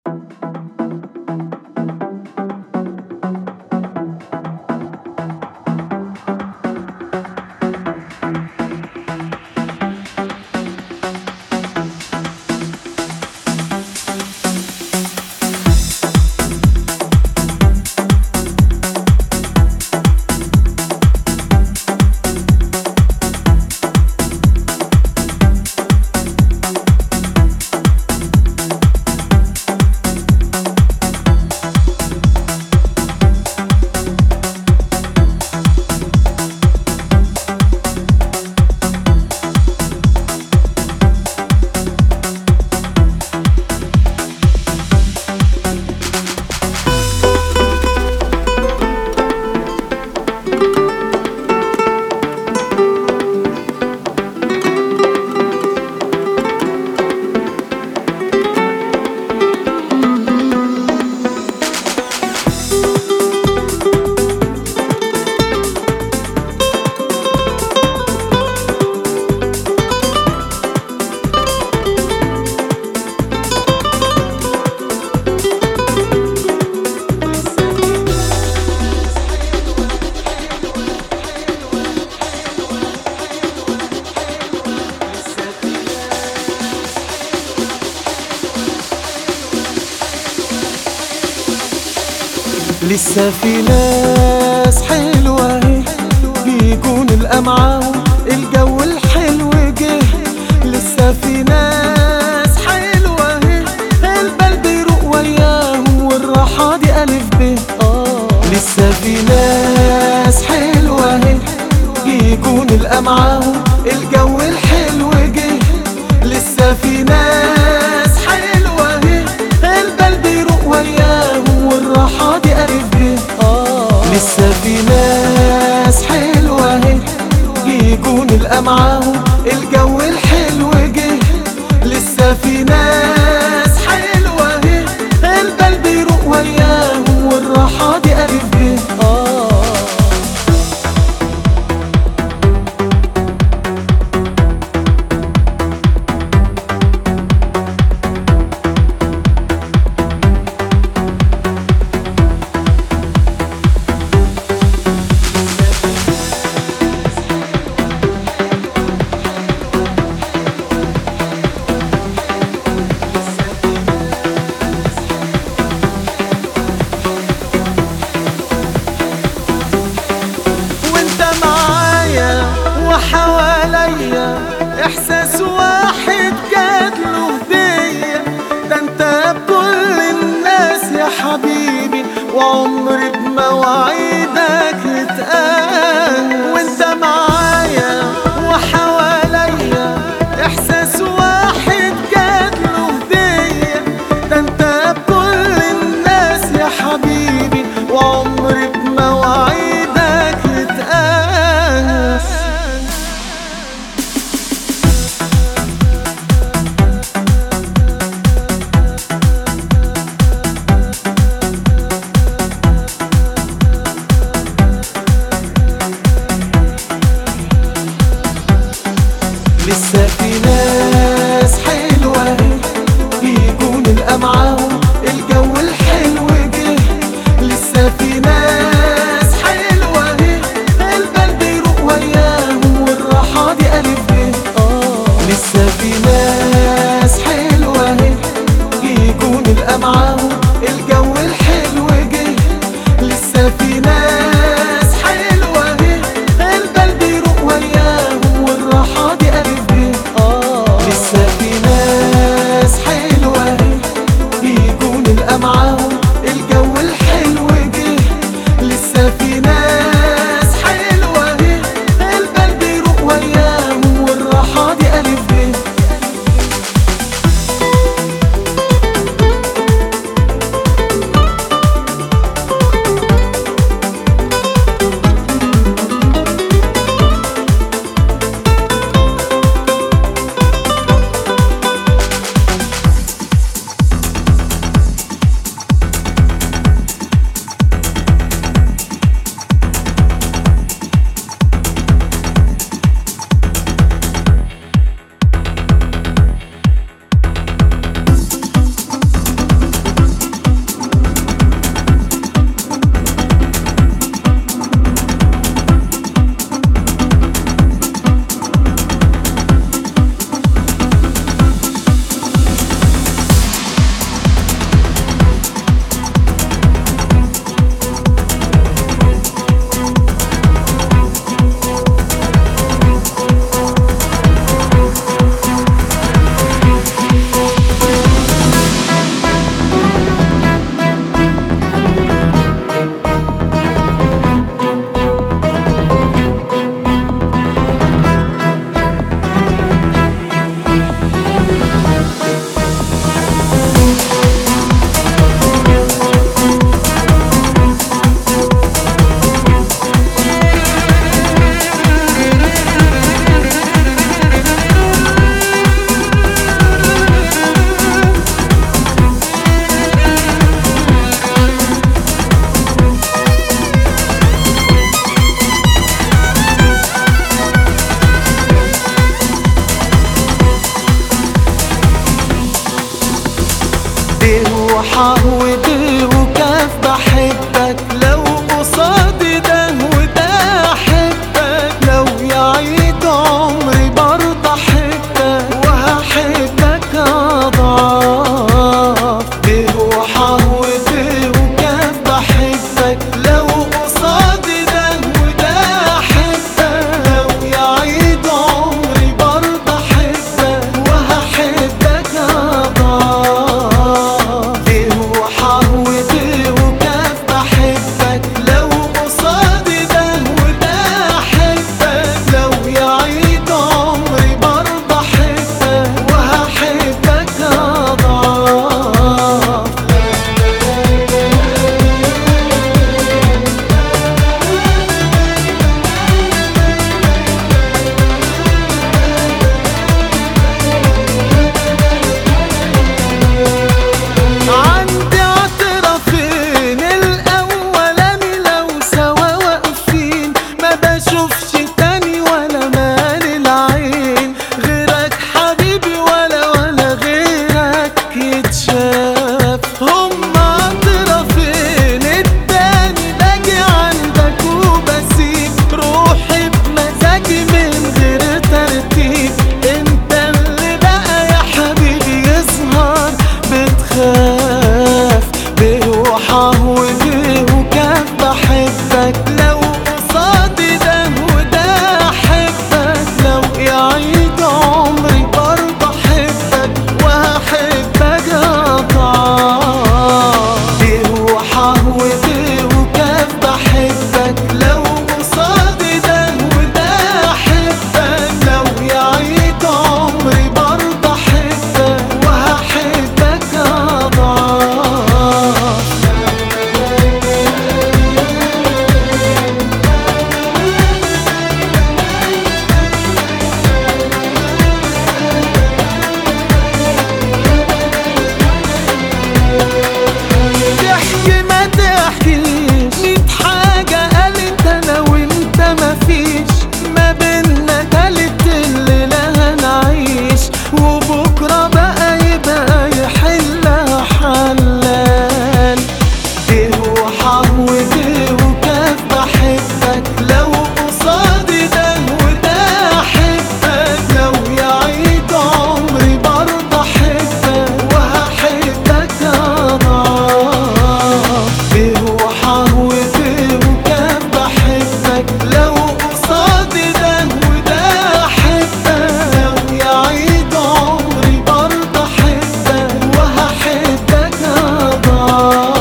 لسه في ناس حلوة اهي بيكون الأمعاهم الجو الحلو جه لسه في ناس حلوة اهي البال بيروق وياهم والراحة دي ألف ب آه لسه في ناس حلوة اهي بيكون الأمعاهم الجو الحلو جه لسه في ناس حلوة اهي البال بيروق وياهم والراحة دي ألف ب آه لسه في ناس حلوة اهي بيكون الأمعاهم الجو الحلو جه لسه في ناس حلوة اهي البال بيروق وياهم والراحة دي ألف ب آه وانت معايا وحواليا احساس واحد جاتله هدية ده انت بكل الناس يا حبيبي وعمري بمواعيدك اتقال وانت معايا وحواليا احساس واحد جاتله هدية ده انت بكل الناس يا حبيبي وعمري بمواعيدك اتقال لسه في ناس حلوة اهي بيكون الأمعاهم الجو الحلو جه لسه في ناس حلوة اهي البال بيروق وياهم والراحة دي ألف ب آه لسه في ناس حلوة اهي بيكون الأمعاهم الجو الحلو جه لسه في ناس حلوة اهي البال بيروق وياهم والراحة دي ألف ب آه لسه في ناس حلوة اهي بيكون الأمعاهم الجو الحلو جه لسه في ناس حلوة اهي البال بيروق وياهم والراحة دي ألف ب وحهوة وكاف بحبك لو قصادي ده وده أحبك لو يعيد عمري برضه أحبك وهحبك أضعاف به وحهوة وكاف بحبك لو قصادي ده وده أحبك لو يعيد عمري برضه أحبك وهحبك أضعاف به وحهوة وكاف بحبك لو قصادي ده وده أحبك لو يعيد عمري برضه أحبك وهحبك أضعاف عندي اعترافين الاولاني لو سوا واقفين ما بشوفش تاني ولا مال العين غيرك حبيبي ولا ولا غيرك يتشاف هما اعترافين التاني باجي عندك وبسيب روحي بمزاجي من غير ترتيب انت اللي بقى يا حبيبي يظهر بتخاف به وحهوة وكاف بحبك لو قصادي ده وده أحبك لو يعيد عمري برضه أحبك وهحبك أضعاف به وحهوة وكاف بحبك لو قصادي ده وده أحبك لو يعيد عمري برضه أحبك وهحبك أضعاف تحكي ما تحكيش ميت حاجة قالت أنا وأنت مفيش ما بينا تالت الليلة هنعيش وبكرة بقى يبقى يحلها حلال ده وحهوة وكاف بحبك لو قصادي ده وده أحبك لو يعيد عمري برضه أحبك وهحبك أضعاف به وحهوة وكاف بحبك لو قصادي ده وده أحبك لو يعيد عمري برضه أحبك وهحبك أضعاف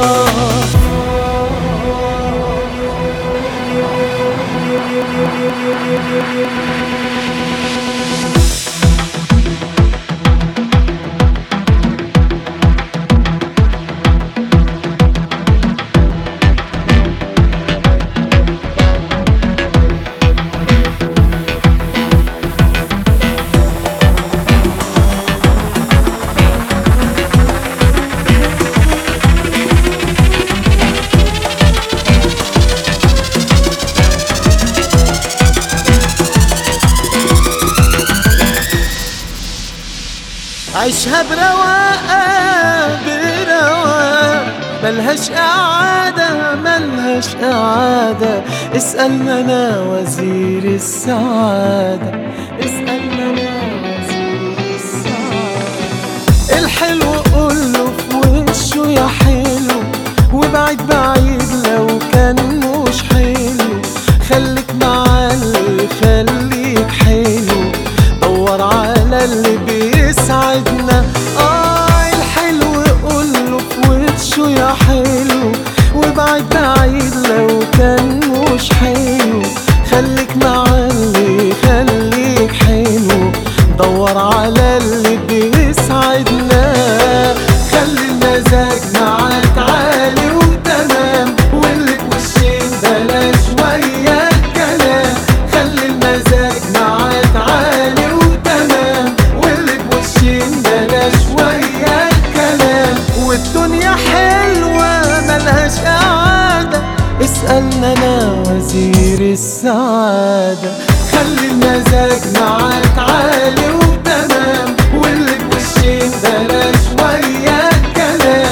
عيشها برواقة برواقة ملهاش إعادة ملهاش إعادة اسألنا أنا وزير السعادة اسألنا أنا وزير السعادة الحلو قوله في وشه يا حلو وبعيد بعيد لو كان مش حلو خليك مع اللي يخليك حلو دور على اللي بيسعدنا اه الحلو قوله في وشه يا حلو وبعيد بعيد لو كان مش حلو خليك مع اللي يخليك حلو دور على اللي بيسعدنا خلي المزاج معاك عالي وتمام واللي في وشين بلاش ويا الكلام خلي المزاج معاك عالي وتمام واللي في وشين بلاش ويا الكلام والدنيا حلوة ملهاش قعدة اسألنا أنا وزير السعادة خلي المزاج معاك عالي وتمام واللي في وشين بلاش ويا الكلام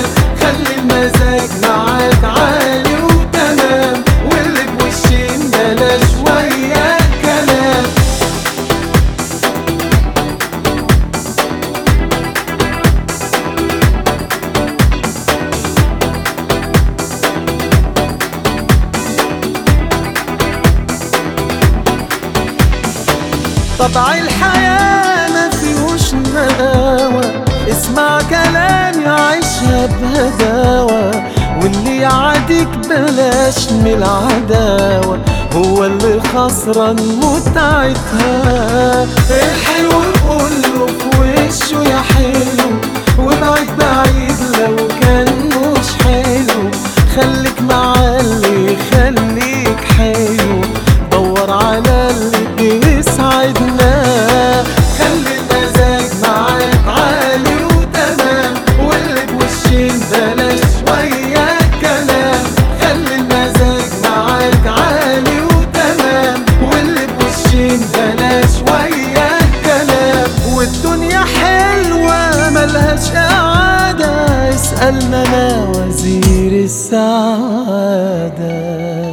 طبع الحياة ما فيهوش نقاوة اسمع كلامي عيشها بهداوة واللي يعاديك بلاش من العداوة هو اللي خسران متعتها الحلو كله في وشه يا حلو وابعد بعيد لو كان مش حلو خليك مع اللي يخليك حلو دور على اللي بيسعدنا خلي المزاج معاك عالي وتمام واللي بوشين بلاش شوية كلام خلي المزاج معاك عالي وتمام واللي بوشين بلاش شوية كلام والدنيا حلوة ملهاش قعدة اسألنا انا وزير السعادة